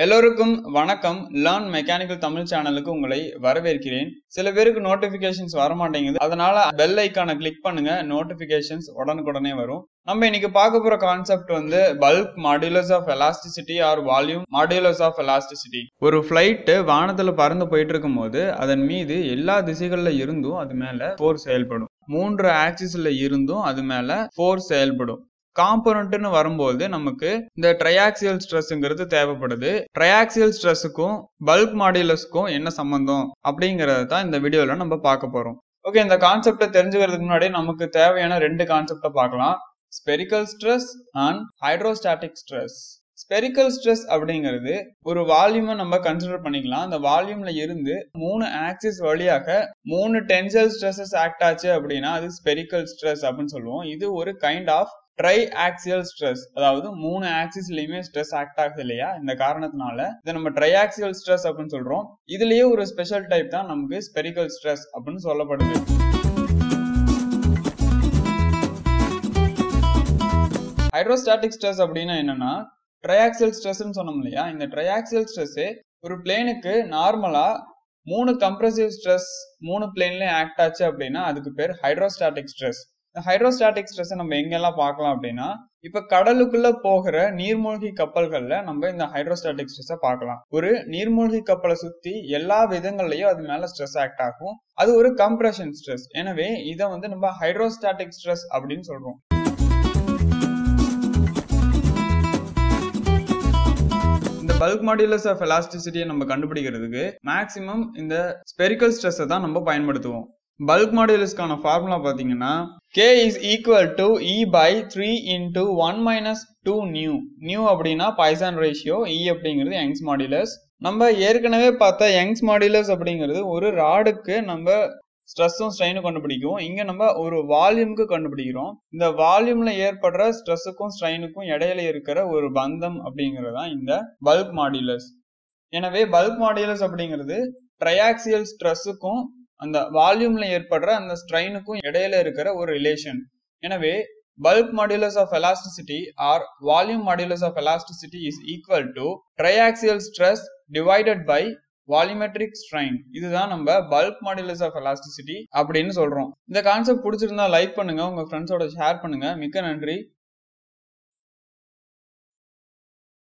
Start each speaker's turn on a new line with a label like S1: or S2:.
S1: எல்லோருக்கும் வணக்கம் learn mechanical Tamil சேனலுக்கு உங்களை வரவேற்கிறேன் சில பேருக்கு நோட்டிபிகேஷன்ஸ் வர மாட்டேங்குது அதனால பெல் ஐக்கானை கிளிக் பண்ணுங்க நோட்டிபிகேஷன்ஸ் உடனுக்குடனே வரும் நம்ம இன்னைக்கு பார்க்க போற கான்செப்ட் வந்து bulk modulus of elasticity or volume modulus of elasticity ஒரு ஃபிளைட் வானத்துல பறந்து போயிட்டு இருக்கும் போது அதன் மீது எல்லா திசைகள்ல இருந்தும் அது மேல போர் செயல்படும் மூன்று ஆக்சிஸ்ல இருந்தும் அது மேல போர் செயல்படும் காம்பனண்ட்னு வரும்போது நமக்கு இந்த ட்ரையாக்சியல் ஸ்ட்ரெஸ்ங்கிறது தேவைப்படுது ட்ரையாக்சியல் ஸ்ட்ரெஸ்ஸுக்கும் பல்க் மாடுலஸ்க்கும் என்ன சம்பந்தம் அப்படிங்கறத தான் இந்த வீடியோல நம்ம பார்க்க போறோம் ஓகே இந்த கான்செப்டை தெரிஞ்சுக்கிறதுக்கு முன்னாடி நமக்கு தேவையான ரெண்டு கான்செப்டை பார்க்கலாம் spherical stress and hydrostatic stress spherical stress அப்படிங்கிறது ஒரு வால்யூமை நம்ம கன்சிடர் பண்ணிக்கலாம் அந்த வால்யூம்ல இருந்து மூணு ஆக்சிஸ் வழியாக மூணு டென்சல் ஸ்ட்ரெஸ்ஸஸ் ஆக்ட் ஆச்சு அப்படின்னா அது ஸ்பெரிக்கல் ஸ்ட்ரெஸ் அப்படின்னு சொல்லுவோம் இது ஒரு kind of triaxial stress அதாவது மூணு ஆக்சிஸ்லயுமே ஸ்ட்ரெஸ் ஆக்ட் ஆகுது இல்லையா இந்த காரணத்தினால இதை நம்ம ட்ரை ஆக்சியல் ஸ்ட்ரெஸ் அப்படின்னு சொல்றோம் இதுலயே ஒரு ஸ்பெஷல் டைப் தான் நமக்கு ஸ்பெரிக்கல் ஸ்ட்ரெஸ் அப்படின்னு சொல்லப்படுது ஹைட்ரோஸ்டாட்டிக் ஸ்ட்ரெஸ் அப்படின்னா என்னன்னா ட்ரையாக்சியல் ஸ்ட்ரெஸ்ன்னு சொன்னோம் இல்லையா இந்த ட்ரையாக்சியல் ஸ்ட்ரெஸ் ஒரு பிளேனுக்கு நார்மலா மூணு கம்ப்ரசிவ் ஸ்ட்ரெஸ் மூணு பிளேன்லயும் ஆக்ட் ஆச்சு அப்படின்னா அதுக்கு பேர் ஹைட்ரோஸ்டாட்டிக் ஸ்ட்ரெஸ் இந்த ஹைட்ரோஸ்டாட்டிக் ஸ்ட்ரெஸ் நம்ம எங்கெல்லாம் பார்க்கலாம் அப்படின்னா இப்ப கடலுக்குள்ள போகிற நீர்மூழ்கி கப்பல்கள்ல நம்ம இந்த ஹைட்ரோஸ்டாட்டிக் ஸ்ட்ரெஸ்ஸை பார்க்கலாம் ஒரு நீர்மூழ்கி கப்பலை சுத்தி எல்லா விதங்கள்லயும் அது மேல ஸ்ட்ரெஸ் ஆக்ட் ஆகும் அது ஒரு கம்ப்ரஷன் ஸ்ட்ரெஸ் எனவே இதை வந்து நம்ம ஹைட்ரோஸ்டாட்டிக் ஸ்ட்ரெஸ் அப்படின்னு சொல்றோம் இந்த பல்க் மாடுலஸ் ஆஃப் எலாஸ்டிசிட்டியை நம்ம கண்டுபிடிக்கிறதுக்கு மேக்சிமம் இந்த ஸ்பெரிக்கல் ஸ்ட்ரெஸ்ஸை தான் நம்ம பயன்படுத்துவோம் பல்க் மாடுலஸ்க்கான ஃபார்முலா பார்த்தீங்கன்னா K is equal to E by three into one minus two nu nu அப்படின்னா பைசான் ரேஷியோ இ அப்படிங்கிறது யங்ஸ் மாடுலஸ் நம்ம ஏற்கனவே பார்த்த யங்ஸ் மாடுலஸ் அப்படிங்கிறது ஒரு ராடுக்கு நம்ம ஸ்ட்ரெஸ்ஸும் ஸ்ட்ரெயினும் கண்டுபிடிக்கும் இங்க நம்ம ஒரு வால்யூமுக்கு கண்டுபிடிக்கிறோம் இந்த வால்யூம்ல ஏற்படுற ஸ்ட்ரெஸ்ஸுக்கும் ஸ்ட்ரெயினுக்கும் இடையில இருக்கிற ஒரு பந்தம் அப்படிங்கிறது தான் இந்த பல்க் மாடுலஸ் எனவே பல்க் மாடுலஸ் அப்படிங்கிறது ட்ரையாக்சியல் ஸ்ட்ரெஸ்ஸுக்கும் அந்த வால்யூம்ல ஏற்படுற அந்த ஸ்ட்ரெயினுக்கும் இடையில இருக்கிற ஒரு ரிலேஷன் எனவே bulk modulus of elasticity or volume modulus of elasticity is equal to triaxial stress divided by volumetric strain இதுதான் நம்ம பல்க் மாடுலஸ் ஆஃப் எலாஸ்டிசிட்டி அப்படின்னு சொல்றோம் இந்த கான்செப்ட் பிடிச்சிருந்தா லைக் பண்ணுங்க உங்க ஃப்ரெண்ட்ஸோட ஷேர் பண்ணுங்க மிக்க நன்றி